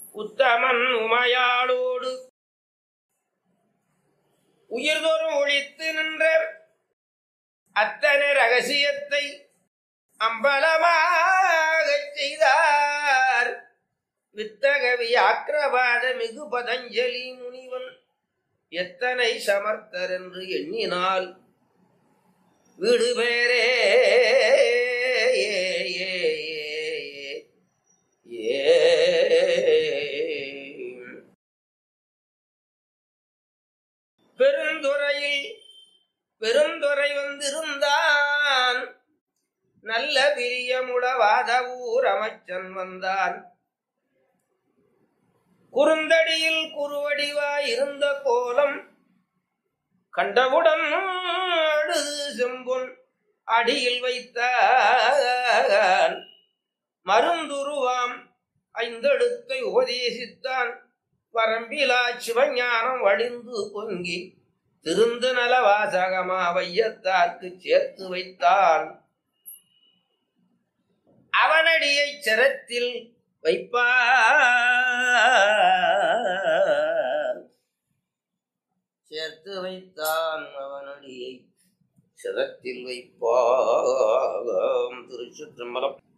உத்தமன் உமையாளோடு உயிர்தோறும் ஒழித்து நின்ற அத்தனை ரகசியத்தை அம்பலமாகச் செய்தார் வித்தகவி ஆக்கிரவாத மிகு பதஞ்சலி முனிவன் எத்தனை சமர்த்தர் என்று எண்ணினால் வீடு பேரே பெருந்துறையில் பெருந்துறை வந்திருந்தான் நல்ல பிரியமுடவாத ஊர் அமைச்சன் வந்தான் குறுந்தடியில் குறுவடிவாய் இருந்த கோலம் கண்டவுடன் அழுது செம்பொன் அடியில் வைத்தான் மருந்துருவாம் ஐந்தெழுத்தை உபதேசித்தான் வரம்பிலா சிவஞானம் வழிந்து பொங்கி திருந்து நல வாசகமா வையத்தார்க்கு சேர்த்து வைத்தான் அவனடியை சிரத்தில் வைப்பார் சேர்த்து வைத்தான் அவனடியை சிரத்தில் வைப்பாம் திருச்சுற்றம்பலம்